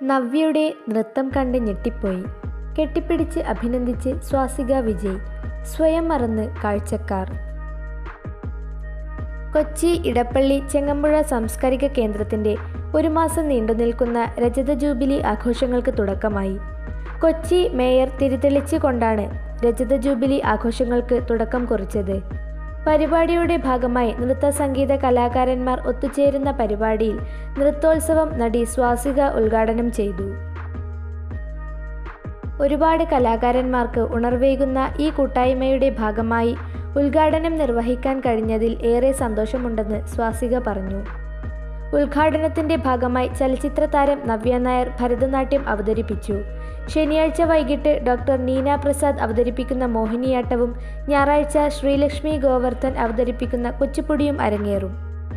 നവ്യയുടെ നൃത്തം കണ്ട് ഞെട്ടിപ്പോയി കെട്ടിപ്പിടിച്ച് അഭിനന്ദിച്ച് സ്വാസിക വിജയ് സ്വയം മറന്ന് കാഴ്ചക്കാർ കൊച്ചി ഇടപ്പള്ളി ചെങ്ങമ്പുഴ സാംസ്കാരിക കേന്ദ്രത്തിന്റെ ഒരു മാസം നീണ്ടുനിൽക്കുന്ന രജത ജൂബിലി ആഘോഷങ്ങൾക്ക് തുടക്കമായി കൊച്ചി മേയർ തിരിതെളിച്ചു കൊണ്ടാണ് രജത ജൂബിലി ആഘോഷങ്ങൾക്ക് തുടക്കം കുറിച്ചത് പരിപാടിയുടെ ഭാഗമായി നൃത്ത സംഗീത കലാകാരന്മാർ ഒത്തുചേരുന്ന പരിപാടിയിൽ നൃത്തോത്സവം നടി സ്വാസിക ഉദ്ഘാടനം ചെയ്തു ഒരുപാട് കലാകാരന്മാർക്ക് ഉണർവേകുന്ന ഈ കൂട്ടായ്മയുടെ ഭാഗമായി ഉദ്ഘാടനം നിർവഹിക്കാൻ കഴിഞ്ഞതിൽ ഏറെ സന്തോഷമുണ്ടെന്ന് സ്വാസിക പറഞ്ഞു ഉദ്ഘാടനത്തിന്റെ ഭാഗമായി ചലച്ചിത്ര താരം നവ്യ നായർ ഭരതനാട്യം അവതരിപ്പിച്ചു ശനിയാഴ്ച വൈകിട്ട് ഡോക്ടർ നീന പ്രസാദ് അവതരിപ്പിക്കുന്ന മോഹിനിയാട്ടവും ഞായറാഴ്ച ശ്രീലക്ഷ്മി ഗോവർദ്ധൻ അവതരിപ്പിക്കുന്ന കുച്ചിപ്പുടിയും അരങ്ങേറും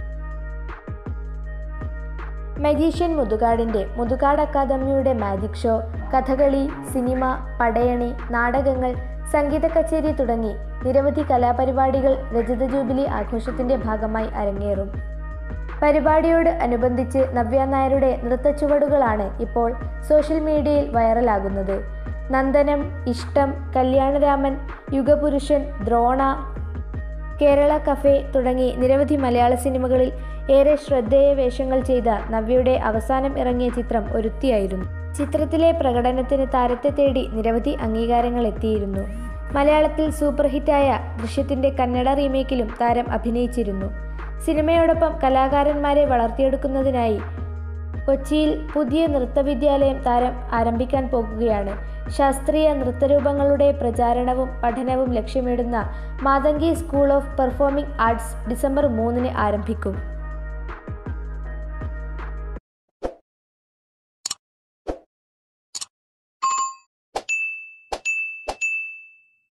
മജീഷ്യൻ മുതുകാടിന്റെ മുതുകാട് അക്കാദമിയുടെ magic show Kathakali cinema Padayani നാടകങ്ങൾ സംഗീത കച്ചേരി തുടങ്ങി നിരവധി കലാപരിപാടികൾ രജത ജൂബിലി ആഘോഷത്തിന്റെ ഭാഗമായി അരങ്ങേറും പരിപാടിയോട് അനുബന്ധിച്ച് നവ്യ നായരുടെ നൃത്തച്ചുവടുകളാണ് ഇപ്പോൾ സോഷ്യൽ മീഡിയയിൽ വൈറലാകുന്നത് നന്ദനം ഇഷ്ടം കല്യാണരാമൻ യുഗപുരുഷൻ ദ്രോണ കേരള കഫേ തുടങ്ങി നിരവധി മലയാള സിനിമകളിൽ ഏറെ ശ്രദ്ധേയ വേഷങ്ങൾ ചെയ്ത നവ്യയുടെ അവസാനം ഇറങ്ങിയ ചിത്രം ഒരുത്തിയായിരുന്നു ചിത്രത്തിലെ പ്രകടനത്തിന് താരത്തെ തേടി നിരവധി അംഗീകാരങ്ങൾ എത്തിയിരുന്നു മലയാളത്തിൽ സൂപ്പർ ഹിറ്റായ ദൃശ്യത്തിന്റെ കന്നഡ റീമേക്കിലും താരം അഭിനയിച്ചിരുന്നു സിനിമയോടൊപ്പം കലാകാരന്മാരെ വളർത്തിയെടുക്കുന്നതിനായി കൊച്ചിയിൽ പുതിയ നൃത്തവിദ്യാലയം താരം ആരംഭിക്കാൻ പോകുകയാണ് ശാസ്ത്രീയ നൃത്തരൂപങ്ങളുടെ പ്രചാരണവും പഠനവും ലക്ഷ്യമിടുന്ന Mathangi school of performing arts December മൂന്നിന് ആരംഭിക്കും